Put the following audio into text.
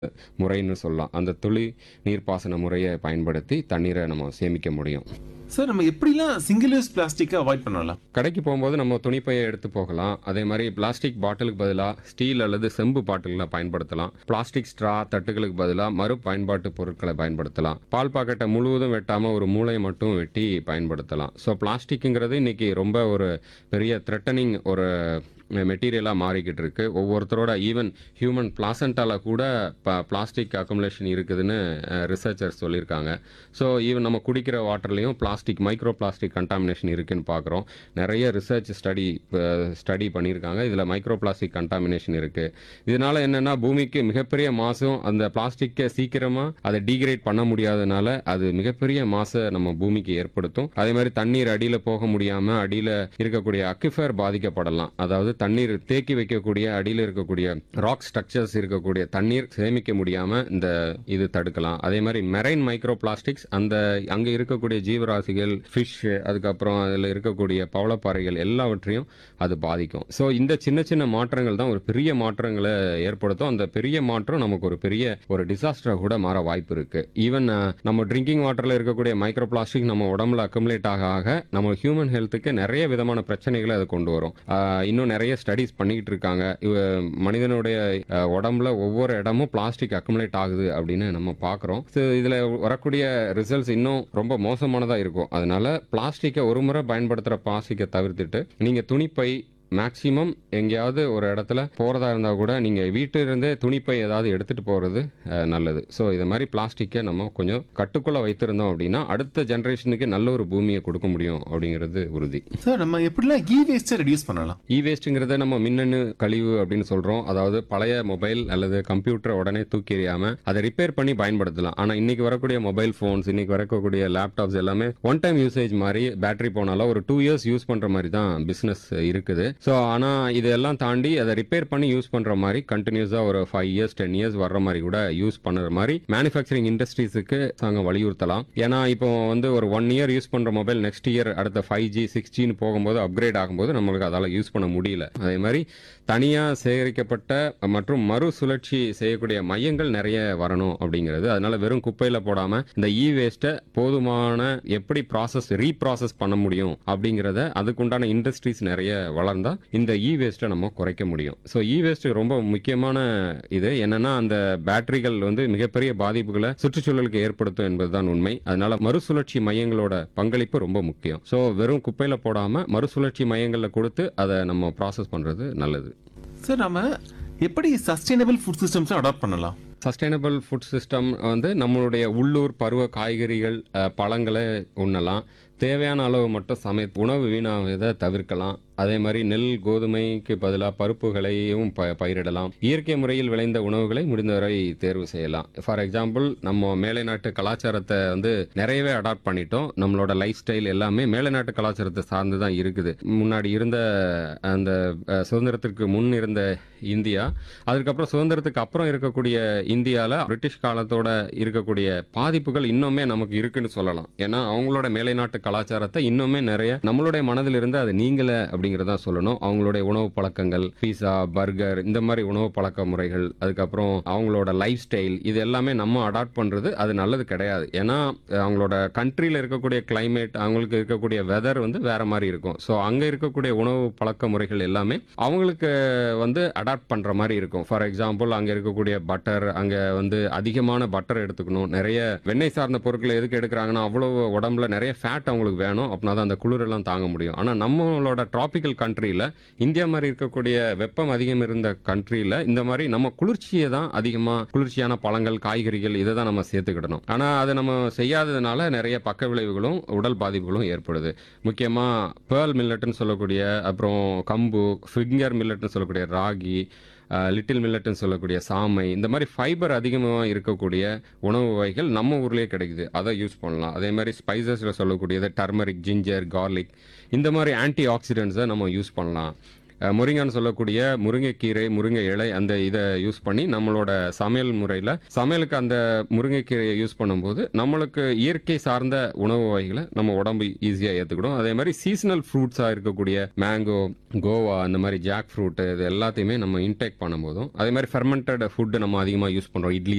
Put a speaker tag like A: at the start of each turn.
A: முறைன்னு சொல்லலாம் அந்த துளி நீர்ப்பாசன முறையை பயன்படுத்தி தண்ணீரை நம்ம சேமிக்க முடியும்
B: சார் நம்ம எப்படிலாம் சிங்கிள் யூஸ் பிளாஸ்டிக்கை அவாய்ட் பண்ணலாம்
A: கடைக்கு போகும்போது நம்ம துணிப்பையை எடுத்து போகலாம் அதே மாதிரி பிளாஸ்டிக் பாட்டிலுக்கு பதிலாக ஸ்டீல் அல்லது செம்பு பாட்டில்களை பயன்படுத்தலாம் பிளாஸ்டிக் ஸ்ட்ரா தட்டுகளுக்கு பதிலாக மறு பயன்பாட்டு பொருட்களை பயன்படுத்தலாம் பால் பாக்கெட்டை முழுவதும் வெட்டாமல் ஒரு மூளையை மட்டும் வெட்டி பயன்படுத்தலாம் ஸோ பிளாஸ்டிக்குங்கிறது இன்னைக்கு ரொம்ப ஒரு பெரிய த்ரெட்டனிங் ஒரு மெட்டீரியலாக மாறிக்கிட்டு இருக்கு ஒவ்வொருத்தரோட ஈவன் ஹியூமன் பிளாசண்டால கூட பிளாஸ்டிக் அக்குமுலேஷன் இருக்குதுன்னு ரிசர்ச்சர்ஸ் சொல்லியிருக்காங்க ஸோ ஈவன் நம்ம குடிக்கிற வாட்டர்லேயும் பிளாஸ்டிக் மைக்ரோ பிளாஸ்டிக் கண்டாமினேஷன் இருக்குன்னு பார்க்குறோம் நிறைய ரிசர்ச் ஸ்டடி ஸ்டடி பண்ணியிருக்காங்க இதில் மைக்ரோ பிளாஸ்டிக் கண்டாமினேஷன் இருக்குது இதனால என்னென்னா பூமிக்கு மிகப்பெரிய மாசும் அந்த பிளாஸ்டிக்கை சீக்கிரமாக அதை டீக்ரேட் பண்ண முடியாதனால அது மிகப்பெரிய மாசை நம்ம பூமிக்கு ஏற்படுத்தும் அதே மாதிரி தண்ணீர் அடியில் போக முடியாமல் அடியில் இருக்கக்கூடிய அக்யூஃபர் பாதிக்கப்படலாம் அதாவது தண்ணீர் தேக்கி வைக்கக்கூடிய அடியில் இருக்கக்கூடிய ராக் ஸ்ட்ரக்சர்ஸ் இருக்கக்கூடிய தண்ணீர் சேமிக்க முடியாமல் இந்த இது தடுக்கலாம் அதே மாதிரி மெரைன் மைக்ரோ பிளாஸ்டிக்ஸ் அந்த அங்கே இருக்கக்கூடிய ஜீவராசிகள் ஃபிஷ் அதுக்கப்புறம் அதில் இருக்கக்கூடிய பவளப்பாறைகள் எல்லாவற்றையும் அது பாதிக்கும் ஸோ இந்த சின்ன சின்ன மாற்றங்கள் தான் ஒரு பெரிய மாற்றங்களை ஏற்படுத்தும் அந்த பெரிய மாற்றம் நமக்கு ஒரு பெரிய ஒரு டிசாஸ்டரை கூட மாற வாய்ப்பு இருக்கு ஈவன் நம்ம ட்ரிங்கிங் வாட்டர்ல இருக்கக்கூடிய மைக்ரோ பிளாஸ்டிக் நம்ம உடம்புல அக்குமுலேட் ஆக ஆக நம்ம ஹியூமன் ஹெல்த்துக்கு நிறைய விதமான பிரச்சனைகளை அது கொண்டு வரும் ஆஹ் இன்னும் நிறைய ஸ்டடிஸ் பண்ணிக்கிட்டு இருக்காங்க இவ மனிதனுடைய ஆஹ் உடம்புல ஒவ்வொரு இடமும் பிளாஸ்டிக் அக்குமுலேட் ஆகுது அப்படின்னு நம்ம பார்க்குறோம் ஸோ இதில் வரக்கூடிய ரிசல்ட்ஸ் இன்னும் ரொம்ப மோசமானதாக இருக்கும் அதனால பிளாஸ்டிக்கை ஒரு முறை பயன்படுத்துகிற பிளாஸ்டிக்கை தவிர்த்துட்டு நீங்கள் துணிப்பை மேக்சிமம் எங்கேயாவது ஒரு இடத்துல போகிறதா இருந்தால் கூட நீங்கள் வீட்டிலிருந்தே துணிப்பை ஏதாவது எடுத்துகிட்டு போகிறது நல்லது ஸோ இது மாதிரி பிளாஸ்டிக்கை நம்ம கொஞ்சம் கட்டுக்குள்ளே வைத்திருந்தோம் அப்படின்னா அடுத்த ஜென்ரேஷனுக்கு நல்ல ஒரு பூமியை கொடுக்க முடியும் அப்படிங்கிறது உறுதி
B: சார் நம்ம எப்படிலாம் இ வேஸ்ட்டை ரெடியூஸ் பண்ணலாம்
A: இ வேஸ்ட்டுங்கிறத நம்ம மின்னணு கழிவு அப்படின்னு சொல்கிறோம் அதாவது பழைய மொபைல் அல்லது கம்ப்யூட்டரை உடனே தூக்கி எறியாமல் அதை ரிப்பேர் பண்ணி பயன்படுத்தலாம் ஆனால் இன்னைக்கு வரக்கூடிய மொபைல் ஃபோன்ஸ் இன்னைக்கு வரக்கூடிய லேப்டாப்ஸ் எல்லாமே ஒன் டைம் யூசேஜ் மாதிரி பேட்டரி போனாலும் ஒரு டூ இயர்ஸ் யூஸ் பண்ணுற மாதிரி தான் பிஸ்னஸ் இருக்குது ஸோ ஆனால் இதெல்லாம் தாண்டி அதை ரிப்பேர் பண்ணி யூஸ் பண்ணுற மாதிரி கண்டினியூஸாக ஒரு ஃபைவ் இயர்ஸ் டென் இயர்ஸ் வர்ற மாதிரி கூட யூஸ் பண்ணுற மாதிரி மேனுஃபேக்சரிங் இண்டஸ்ட்ரீஸுக்கு நாங்கள் வலியுறுத்தலாம் ஏன்னா இப்போ வந்து ஒரு ஒன் இயர் யூஸ் பண்ணுற மொபைல் நெக்ஸ்ட் இயர் அடுத்த ஃபைவ் ஜி சிக்ஸ் ஜின்னு போகும்போது அப்கிரேட் ஆகும்போது நம்மளுக்கு அதால் யூஸ் பண்ண முடியல அதே மாதிரி தனியாக சேகரிக்கப்பட்ட மற்றும் மறுசுழற்சி செய்யக்கூடிய மையங்கள் நிறைய வரணும் அப்படிங்கிறது அதனால வெறும் குப்பையில் போடாமல் இந்த இ வேஸ்ட்டை போதுமான எப்படி ப்ராசஸ் ரீப்ராசஸ் பண்ண முடியும் அப்படிங்கிறத அதுக்குண்டான இண்டஸ்ட்ரீஸ் நிறைய வளர்ந்தா இந்த இ வேஸ்ட்டை நம்ம குறைக்க முடியும் ஸோ இ வேஸ்ட் ரொம்ப முக்கியமான இது என்னன்னா அந்த பேட்டரிகள் வந்து மிகப்பெரிய பாதிப்புகளை சுற்றுச்சூழலுக்கு ஏற்படுத்தும் என்பதுதான் உண்மை அதனால மறுசுழற்சி மையங்களோட பங்களிப்பு ரொம்ப முக்கியம் ஸோ வெறும் குப்பையில போடாம மறுசுழற்சி மையங்களில் கொடுத்து அதை நம்ம ப்ராசஸ் பண்றது நல்லது
B: சார் நம்ம எப்படி சஸ்டைனபிள் ஃபுட் சிஸ்டம்ஸை அடாப்ட் பண்ணலாம்
A: சஸ்டைனபிள் ஃபுட் சிஸ்டம் வந்து நம்மளுடைய உள்ளூர் பருவ காய்கறிகள் அஹ், பழங்களை உண்ணலாம் தேவையான அளவு மட்டும் சமை உணவு வீணாவதை தவிர்க்கலாம் அதே மாதிரி நெல் கோதுமைக்கு பதிலாக பருப்புகளையும் ப பயிரிடலாம் இயற்கை முறையில் விளைந்த உணவுகளை முடிந்தவரை தேர்வு செய்யலாம் ஃபார் எக்ஸாம்பிள் நம்ம மேலை நாட்டு கலாச்சாரத்தை வந்து நிறையவே அடாப்ட் பண்ணிட்டோம் நம்மளோட லைஃப் ஸ்டைல் எல்லாமே மேலை நாட்டு கலாச்சாரத்தை சார்ந்து தான் இருக்குது முன்னாடி இருந்த அந்த அஹ், சுதந்திரத்திற்கு முன் இருந்த இந்தியா அதுக்கப்புறம் சுதந்திரத்துக்கு அப்புறம் இருக்கக்கூடிய இந்தியாவில் பிரிட்டிஷ் காலத்தோட இருக்கக்கூடிய பாதிப்புகள் இன்னுமே நமக்கு இருக்குன்னு சொல்லலாம் ஏன்னா அவங்களோட மேலை நாட்டு கலாச்சாரத்தை இன்னுமே நிறைய நம்மளுடைய மனதில் இருந்து அது நீங்கல அப்படிங்கிறதா சொல்லணும் அவங்களுடைய உணவு பழக்கங்கள் பீஸா பர்கர் இந்த மாதிரி உணவு பழக்க முறைகள் அதுக்கப்புறம் அவங்களோட லைஃப் ஸ்டைல் இது எல்லாமே நம்ம அடாப்ட் பண்றது அது நல்லது கிடையாது ஏன்னா அஹ், அவங்களோட கண்ட்ரியில் இருக்கக்கூடிய கிளைமேட் அவங்களுக்கு இருக்கக்கூடிய வெதர் வந்து வேற மாதிரி இருக்கும் ஸோ அங்க இருக்கக்கூடிய உணவு பழக்க முறைகள் எல்லாமே அவங்களுக்கு வந்து அடாப்ட் பண்ற மாதிரி இருக்கும் ஃபார் எக்ஸாம்பிள் அங்க இருக்கக்கூடிய பட்டர் அங்க வந்து அதிகமான பட்டர் எடுத்துக்கணும் நிறைய வெண்ணெய் சார்ந்த பொருட்களை எதுக்கு எடுக்கிறாங்கன்னா அவ்வளவு உடம்புல நிறைய ஃபேட் அவங்களுக்கு வேணும் அப்படின்னா தான் அந்த குளிரெல்லாம் தாங்க முடியும் ஆனா நம்மளோட டிராபிக்கல் கண்ட்ரியில் இந்தியா மாதிரி இருக்கக்கூடிய வெப்பம் அதிகம் இருந்த கண்ட்ரியில் இந்த மாதிரி நம்ம குளிர்ச்சியை தான் அதிகமாக குளிர்ச்சியான பழங்கள் காய்கறிகள் இதை தான் நம்ம சேர்த்துக்கிடணும் ஆனால் அதை நம்ம செய்யாததுனால நிறைய பக்க விளைவுகளும் உடல் பாதிப்புகளும் ஏற்படுது முக்கியமாக பேர்ல் மில்லட்னு சொல்லக்கூடிய அப்புறம் கம்பு ஃபிங்கர் மில்லட்னு சொல்லக்கூடிய ராகி லிட்டில் மில்லட்னு சொல்லக்கூடிய சாமை இந்த மாதிரி ஃபைபர் அதிகமாக இருக்கக்கூடிய உணவு வகைகள் நம்ம ஊர்லேயே கிடைக்குது அதை யூஸ் பண்ணலாம் அதே மாதிரி ஸ்பைசஸில் சொல்லக்கூடியது டர்மரிக் ஜிஞ்சர் கார்லிக் இந்த மாதிரி ஆன்டி ஆக்சிடென்ட்ஸை நம்ம யூஸ் பண்ணலாம் அஹ், முருங்கைன்னு சொல்லக்கூடிய முருங்கைக்கீரை முருங்கை இலை அந்த இதை யூஸ் பண்ணி நம்மளோட சமையல் முறையில் சமையலுக்கு அந்த முருங்கைக்கீரையை யூஸ் பண்ணும்போது நம்மளுக்கு இயற்கை சார்ந்த உணவு வகைகளை நம்ம உடம்பு ஈஸியாக ஏற்றுக்கிடும் அதே மாதிரி சீசனல் ஃப்ரூட்ஸாக இருக்கக்கூடிய மேங்கோ கோவா அந்த மாதிரி ஜாக் ஃப்ரூட் இது எல்லாத்தையுமே நம்ம இன்டேக் பண்ணும்போதும் அதே மாதிரி ஃபெர்மெண்டட் ஃபுட்டு நம்ம அதிகமாக யூஸ் பண்ணுறோம் இட்லி